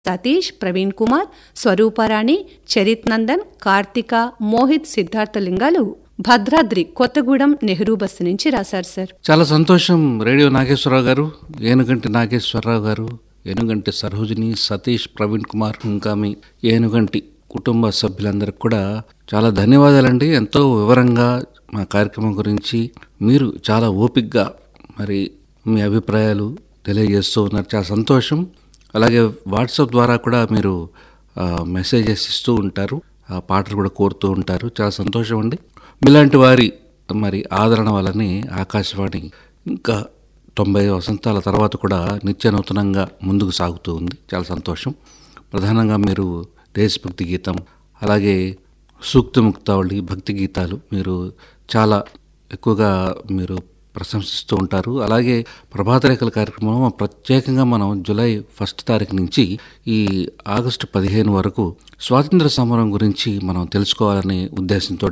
సతీష్ ప్రవీణ్ కుమార్ స్వరూపారాణి చరిత్ నందన్ కార్తిక మోహిత్ సిద్ధార్థ లింగాలు భద్రాద్రి కొత్తగూడెం నెహ్రూ బస్సు నుంచి రాశారు సార్ చాలా సంతోషం రేడియో నాగేశ్వరరావు గారు ఏనుగంటి నాగేశ్వరరావు గారు ఏనుగంటి సరోజిని సతీష్ ప్రవీణ్ కుమార్ ఇంకా మీ ఏనుగంటి కుటుంబ సభ్యులందరికీ కూడా చాలా ధన్యవాదాలండి ఎంతో వివరంగా మా కార్యక్రమం గురించి మీరు చాలా ఓపిక్గా మరి మీ అభిప్రాయాలు తెలియజేస్తూ ఉన్నారు చాలా సంతోషం అలాగే వాట్సాప్ ద్వారా కూడా మీరు ఆ, మెసేజెస్ ఇస్తూ ఉంటారు ఆ పాటలు కూడా కోరుతూ ఉంటారు చాలా సంతోషం అండి మీలాంటి వారి మరి ఆదరణ వల్లనే ఆకాశవాణి ఇంకా తొంభై వసంతాల తర్వాత కూడా నిత్య నూతనంగా ముందుకు సాగుతూ ఉంది చాలా సంతోషం ప్రధానంగా మీరు దేశభక్తి గీతం అలాగే సూక్తి ముక్తావళి భక్తి గీతాలు మీరు చాలా ఎక్కువగా మీరు ప్రశంసిస్తూ ఉంటారు అలాగే ప్రభాత రేఖల కార్యక్రమంలో ప్రత్యేకంగా మనం జూలై ఫస్ట్ తారీఖు నుంచి ఈ ఆగస్టు పదిహేను వరకు స్వాతంత్ర సమరం గురించి మనం తెలుసుకోవాలనే ఉద్దేశంతో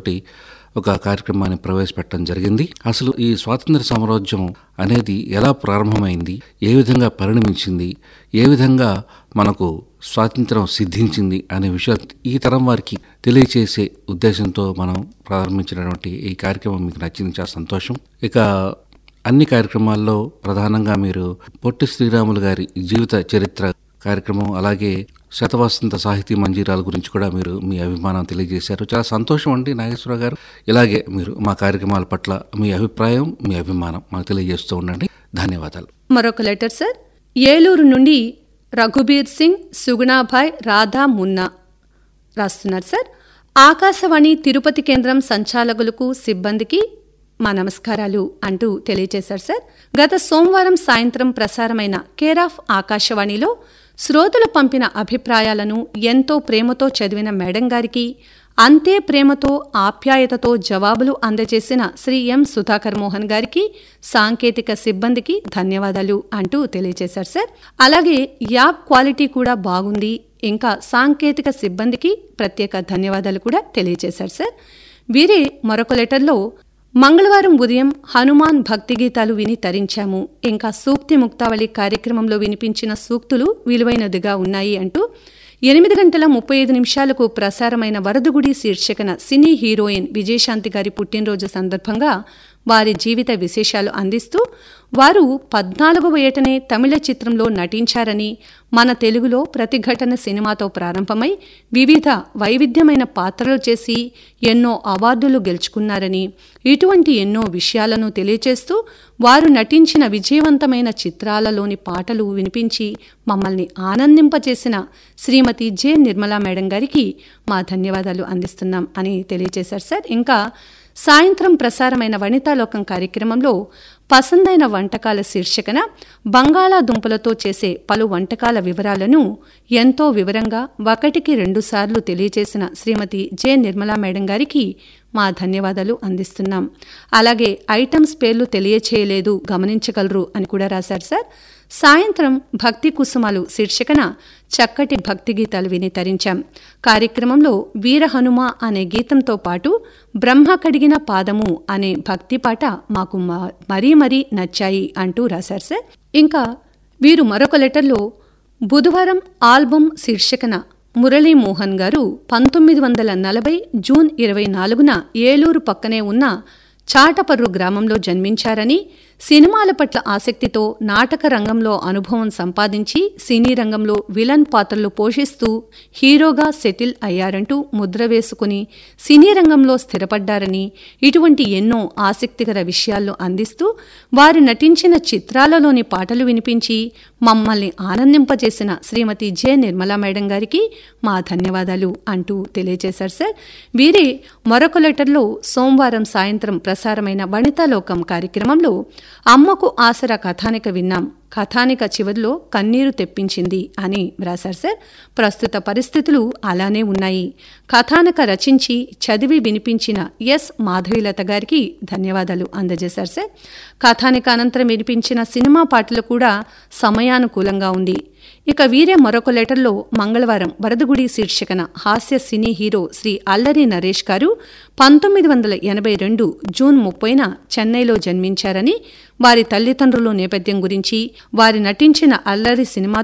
ఒక కార్యక్రమాన్ని ప్రవేశపెట్టడం జరిగింది అసలు ఈ స్వాతంత్ర సమరోద్యమం అనేది ఎలా ప్రారంభమైంది ఏ విధంగా పరిణమించింది ఏ విధంగా మనకు స్వాతంత్రం సిద్ధించింది అనే విషయాలు ఈ తరం వారికి తెలియచేసే ఉద్దేశంతో మనం ప్రారంభించినటువంటి ఈ కార్యక్రమం మీకు నచ్చింది చాలా సంతోషం ఇక అన్ని కార్యక్రమాల్లో ప్రధానంగా మీరు పొట్టి శ్రీరాములు గారి జీవిత చరిత్ర కార్యక్రమం అలాగే శతవసంత సాహితీ మంజీరాల గురించి కూడా మీరు మీ అభిమానం తెలియజేశారు చాలా సంతోషం అండి నాగేశ్వరరావు గారు ఇలాగే మీరు మా కార్యక్రమాల పట్ల మీ అభిప్రాయం మీ అభిమానం మాకు తెలియజేస్తూ ఉండండి ధన్యవాదాలు మరొక లెటర్ సార్ ఏలూరు నుండి రఘుబీర్ సింగ్ సుగుణాభాయ్ రాధా మున్నా రాస్తున్నారు సార్ ఆకాశవాణి తిరుపతి కేంద్రం సంచాలకులకు సిబ్బందికి మా నమస్కారాలు అంటూ తెలియజేశారు సార్ గత సోమవారం సాయంత్రం ప్రసారమైన కేర్ ఆఫ్ ఆకాశవాణిలో శ్రోతలు పంపిన అభిప్రాయాలను ఎంతో ప్రేమతో చదివిన మేడం గారికి అంతే ప్రేమతో ఆప్యాయతతో జవాబులు అందజేసిన శ్రీ ఎం సుధాకర్ మోహన్ గారికి సాంకేతిక సిబ్బందికి ధన్యవాదాలు అంటూ తెలియజేశారు సార్ అలాగే యాప్ క్వాలిటీ కూడా బాగుంది ఇంకా సాంకేతిక సిబ్బందికి ప్రత్యేక ధన్యవాదాలు కూడా తెలియజేశారు సార్ వీరే మరొక లెటర్లో మంగళవారం ఉదయం హనుమాన్ భక్తి గీతాలు విని తరించాము ఇంకా సూక్తి ముక్తావళి కార్యక్రమంలో వినిపించిన సూక్తులు విలువైనదిగా ఉన్నాయి అంటూ ఎనిమిది గంటల ముప్పై ఐదు నిమిషాలకు ప్రసారమైన వరదుగుడి శీర్షికన సినీ హీరోయిన్ విజయశాంతి గారి పుట్టినరోజు సందర్భంగా వారి జీవిత విశేషాలు అందిస్తూ వారు పద్నాలుగవ ఏటనే తమిళ చిత్రంలో నటించారని మన తెలుగులో ప్రతిఘటన సినిమాతో ప్రారంభమై వివిధ వైవిధ్యమైన పాత్రలు చేసి ఎన్నో అవార్డులు గెలుచుకున్నారని ఇటువంటి ఎన్నో విషయాలను తెలియచేస్తూ వారు నటించిన విజయవంతమైన చిత్రాలలోని పాటలు వినిపించి మమ్మల్ని ఆనందింపచేసిన శ్రీమతి జె నిర్మలా మేడం గారికి మా ధన్యవాదాలు అందిస్తున్నాం అని తెలియజేశారు సార్ ఇంకా సాయంత్రం ప్రసారమైన వనితాలోకం కార్యక్రమంలో పసందైన వంటకాల శీర్షికన బంగాళాదుంపలతో చేసే పలు వంటకాల వివరాలను ఎంతో వివరంగా ఒకటికి రెండుసార్లు తెలియజేసిన శ్రీమతి జె నిర్మలా మేడం గారికి మా ధన్యవాదాలు అందిస్తున్నాం అలాగే ఐటమ్స్ పేర్లు తెలియచేయలేదు గమనించగలరు అని కూడా రాశారు సార్ సాయంత్రం భక్తి కుసుమాలు శీర్షికన చక్కటి భక్తి గీతాలు విని తరించాం కార్యక్రమంలో వీర హనుమ అనే గీతంతో పాటు బ్రహ్మ కడిగిన పాదము అనే భక్తి పాట మాకు మ- మరీ మరీ నచ్చాయి అంటూ రాశారు సార్ ఇంకా వీరు మరొక లెటర్లో బుధవారం ఆల్బమ్ శీర్షికన మురళీమోహన్ గారు పంతొమ్మిది వందల నలభై జూన్ ఇరవై నాలుగున ఏలూరు పక్కనే ఉన్న చాటపర్రు గ్రామంలో జన్మించారని సినిమాల పట్ల ఆసక్తితో నాటక రంగంలో అనుభవం సంపాదించి సినీ రంగంలో విలన్ పాత్రలు పోషిస్తూ హీరోగా సెటిల్ అయ్యారంటూ ముద్ర వేసుకుని సినీ రంగంలో స్థిరపడ్డారని ఇటువంటి ఎన్నో ఆసక్తికర విషయాలను అందిస్తూ వారు నటించిన చిత్రాలలోని పాటలు వినిపించి మమ్మల్ని ఆనందింపజేసిన శ్రీమతి జె నిర్మలా మేడం గారికి మా ధన్యవాదాలు అంటూ తెలియజేశారు సార్ వీరే మరొక లెటర్లో సోమవారం సాయంత్రం ప్రసారమైన వనితాలోకం కార్యక్రమంలో అమ్మకు ఆసరా కథానిక విన్నాం కథానిక చివరిలో కన్నీరు తెప్పించింది అని వ్రాశారు సార్ ప్రస్తుత పరిస్థితులు అలానే ఉన్నాయి కథానిక రచించి చదివి వినిపించిన ఎస్ మాధవీలత గారికి ధన్యవాదాలు అందజేశారు సార్ కథానిక అనంతరం వినిపించిన సినిమా పాటలు కూడా సమయానుకూలంగా ఉంది ఇక వీరే మరొక లెటర్లో మంగళవారం వరదగుడి శీర్షికన హాస్య సినీ హీరో శ్రీ అల్లరి నరేష్ గారు పంతొమ్మిది వందల ఎనభై రెండు జూన్ ముప్పైన చెన్నైలో జన్మించారని వారి తల్లిదండ్రుల నేపథ్యం గురించి వారి నటించిన అల్లరి సినిమా